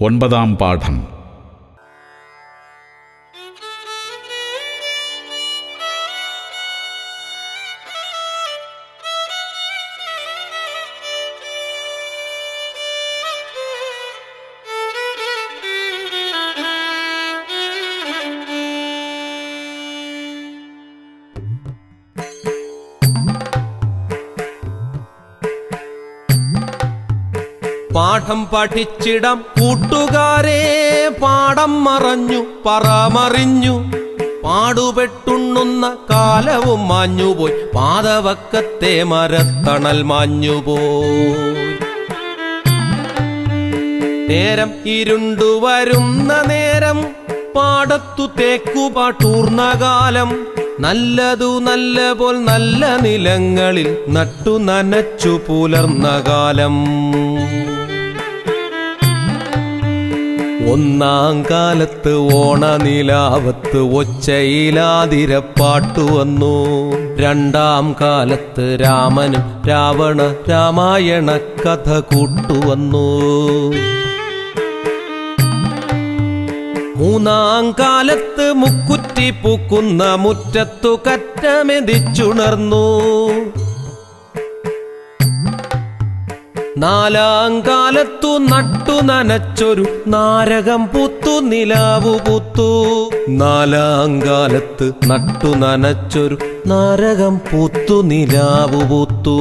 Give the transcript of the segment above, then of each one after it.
ഒൻപതാം പാഠം പാഠം പഠിച്ചിടം കൂട്ടുകാരെ പാഠം മറഞ്ഞു പറമറിഞ്ഞു പാടുപെട്ടുണ്ണുന്ന കാലവും മാഞ്ഞുപോയി പാതവക്കത്തെ മരത്തണൽ മാഞ്ഞുപോയി നേരം ഇരുണ്ടു വരുന്ന നേരം പാടത്തു തേക്കുപാട്ടൂർന്ന കാലം നല്ലതു നല്ല പോൽ നല്ല നിലങ്ങളിൽ നട്ടു നനച്ചു പുലർന്ന കാലം ഒന്നാം കാലത്ത് ഓണനിലാവത്ത് ഒച്ചയിലാതിരപ്പാട്ടു വന്നു രണ്ടാം കാലത്ത് രാമനും രാവണ രാമായണ കഥ കൂട്ടുവന്നു മൂന്നാം കാലത്ത് മുക്കുറ്റി പൂക്കുന്ന മുറ്റത്തു കറ്റമെതിച്ചുണർന്നു നാലാം കാലത്തു നട്ടു നനച്ചൊരു നാരകം പൂത്തു നിലാവു പൂത്തു നാലാം കാലത്ത് നട്ടു നനച്ചൊരു നാരകം പൂത്തു നിലാവു പൂത്തു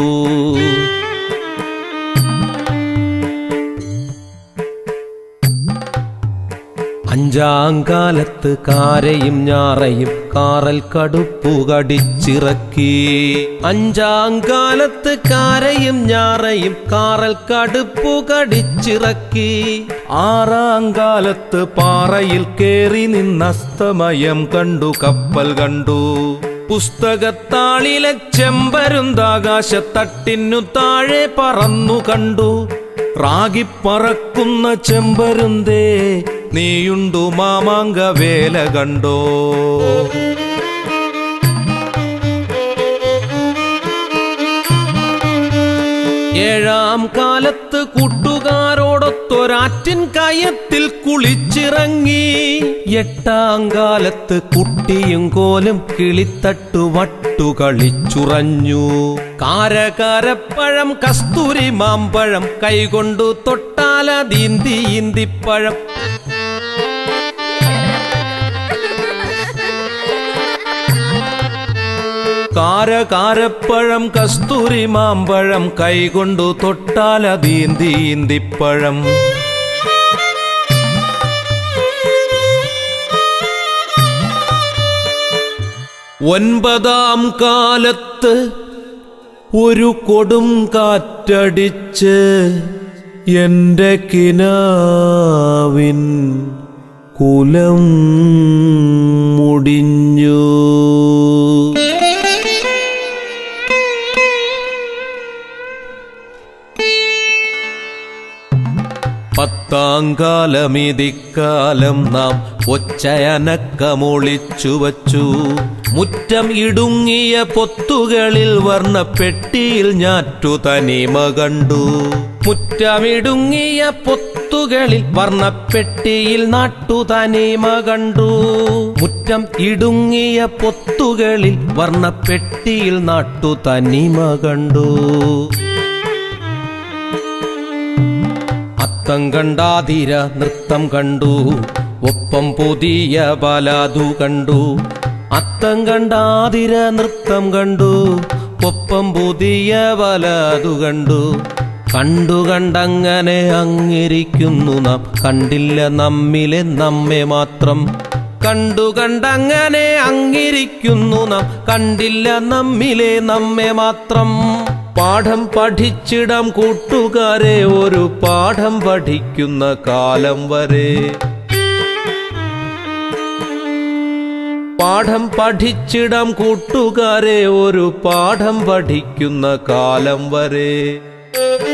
അഞ്ചാം കാലത്ത് കാരയും ഞാറയും കാറൽ കടുപ്പു കടിച്ചിറക്കി അഞ്ചാം കാലത്ത് കാരയും ഞാറയും കാറൽ കടുപ്പു കടിച്ചിറക്കി ആറാം കാലത്ത് പാറയിൽ കേറി നിന്നസ്തമയം കണ്ടു കപ്പൽ കണ്ടു പുസ്തകത്താളിലെ ചെമ്പരുന്താകാശത്തട്ടിനു താഴെ പറന്നു കണ്ടു റാഗിപ്പറക്കുന്ന ചെമ്പരുന്തേ നീയുണ്ടു മാമാങ്ക വേല കണ്ടോ ഏഴാം കാലത്ത് കൂട്ടുകാരോടൊത്തൊരാറ്റിൻ കയത്തിൽ കുളിച്ചിറങ്ങി എട്ടാം കാലത്ത് കുട്ടിയും കോലും കിളിത്തട്ടു വട്ടു കളിച്ചുറഞ്ഞു കാരകാരപ്പഴം കസ്തൂരി മാമ്പഴം കൈകൊണ്ടു തൊട്ടാലതീന്തി ഇന്തിപ്പഴം കാരകാരപ്പഴം കസ്തൂരി മാമ്പഴം കൈകൊണ്ടു തൊട്ടാലതീന്തി ഇന്തിപ്പഴം ഒൻപതാം കാലത്ത് ഒരു കൊടും കാറ്റടിച്ച് എന്റെ കിനാവിൻ കുലം മുടിഞ്ഞു പത്താം കാലമിതിക്കാലം നാം ഒച്ചയനക്കമൊളിച്ചു വച്ചു മുറ്റം ഇടുങ്ങിയ പൊത്തുകളിൽ വർണ്ണപ്പെട്ടിയിൽ ഞാറ്റു തനിമ കണ്ടു മുറ്റമിടുങ്ങിയ പൊത്തുകളിൽ വർണ്ണപ്പെട്ടിയിൽ നാട്ടു തനിമ കണ്ടു മുറ്റം ഇടുങ്ങിയ പൊത്തുകളിൽ വർണ്ണപ്പെട്ടിയിൽ നാട്ടു തനിമ കണ്ടു അത്തം കണ്ടാതിര നൃത്തം കണ്ടു ഒപ്പം പുതിയ പലതു കണ്ടു അത്തം കണ്ടാതിര നൃത്തം കണ്ടു ഒപ്പം പുതിയ പലതു കണ്ടു കണ്ടു കണ്ടങ്ങനെ അങ്ങിരിക്കുന്നു നാം കണ്ടില്ല നമ്മിലെ നമ്മെ മാത്രം കണ്ടു കണ്ടങ്ങനെ അങ്ങിരിക്കുന്നു നാം കണ്ടില്ല നമ്മിലെ നമ്മെ മാത്രം പാഠം പഠിച്ചിടം കൂട്ടുകാരെ ഒരു പാഠം പഠിക്കുന്ന കാലം വരെ പാഠം പഠിച്ചിടം കൂട്ടുകാരെ ഒരു പാഠം പഠിക്കുന്ന കാലം വരെ